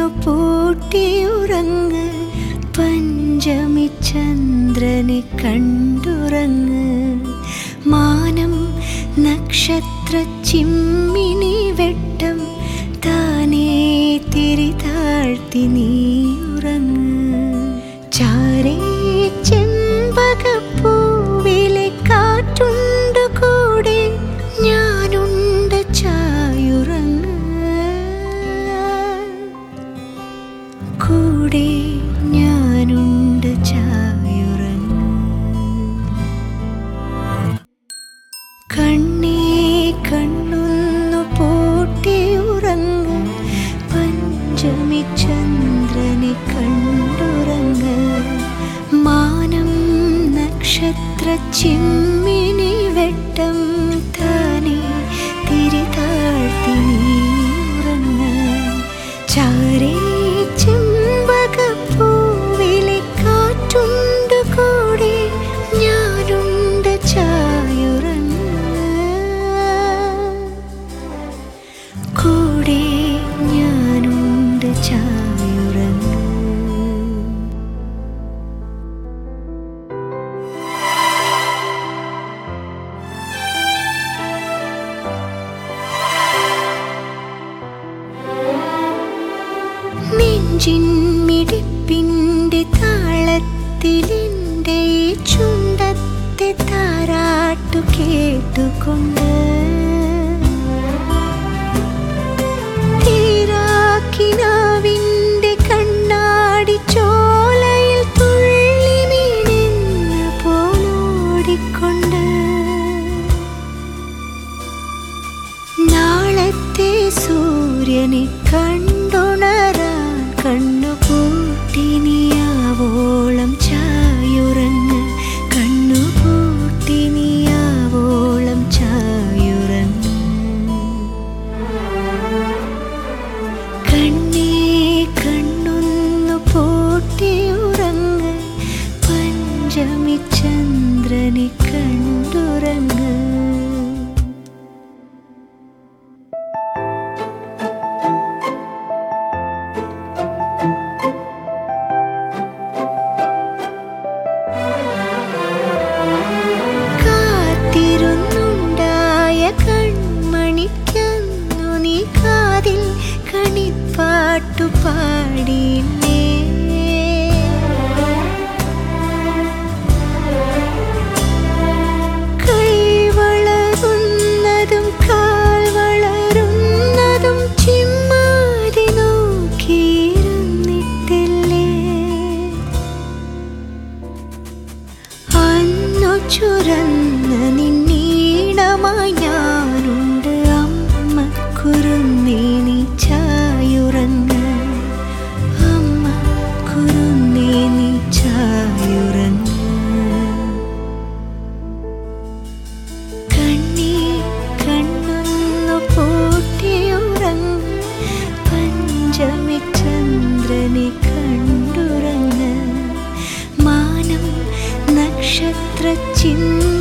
പൂട്ടിയുറങ്ങ് പഞ്ചമി ചന്ദ്രനെ കണ്ടുറങ്ങ് മാനം നക്ഷത്ര ചിമ്മിനി വെട്ടം താനേ തിരി താഴ്ത്തി നീ ഉറങ്ങ് ചാരേ ചെമ്പകപ്പൂവിലെ കാറ്റുണ്ട് കൂടെ ഞാനുണ്ട് ചായുറങ്ങ് കൂടെ ഞാനുണ്ട് ചായുറങ്ങ് കണ്ണേ കണ്ണൊന്നു പൂട്ടിയുറങ്ങ് പഞ്ചമി ചന്ദ്രനെ കണ്ടുറങ്ങ് മാനം നക്ഷത്ര ചിമ്മിനി വെട്ടം താനേ തിരി താഴ്ത്തി നീ ഉറങ്ങ് ചാരേ ചെമ്പകപ്പൂവിലെ കാറ്റുണ്ട് കൂടെ ഞാനുണ്ട് ചായുറങ്ങ് കൂടെ ഞാനുണ്ട് ചായുറങ്ങ് നെഞ്ചിൻ മിടിപ്പിൻ്റെ താളത്തിലെൻ്റെ ഈ ചുണ്ടത്തെ താരാട്ടു കേട്ടുകൊണ്ട് തീരാക്കിനാവിൻ്റെ കണ്ണാടി ചോലയിൽ തുള്ളി വീണെന്ന് പോലോടിക്കൊണ്ട് നാളത്തെ സൂര്യനെ കണ്ടുണരാൻ കണ്ണുപൂട്ടി നീയാവോളം ചായുറങ്ങ് കണ്ണുപൂട്ടി നീയാവോളം ചായുറങ്ങ് കണ്ണേ കണ്ണൊന്നു പൂട്ടിയുറങ്ങ് പഞ്ചമി ചന്ദ്രനെ കണ്ടുറങ്ങ് കാത്തിരുന്നുണ്ടായ കൺമണിക്കന്നു നീ കാതിൽ കണിപ്പാട്ടു പാടിയില്ലേ കൈ വളരുന്നതും കാൽ വളരുന്നതും ചിമ്മാതി നോക്കിയിരുന്നിട്ടില്ലേ അന്നു ചുരന്ന നിന്നീണമായി ഞാനുണ്ട് അമ്മ കുരുന്നേ നീ ചായുറങ്ങ് അമ്മ കുരുന്നേ നീ ചായുറങ്ങ് കണ്ണീ കണ്ണൊന്നു പൂട്ടിയുറങ്ങ് പഞ്ചമി ചന്ദ്രനെ കണ്ടുറങ്ങ് മാനം നക്ഷത്ര ചിന്ത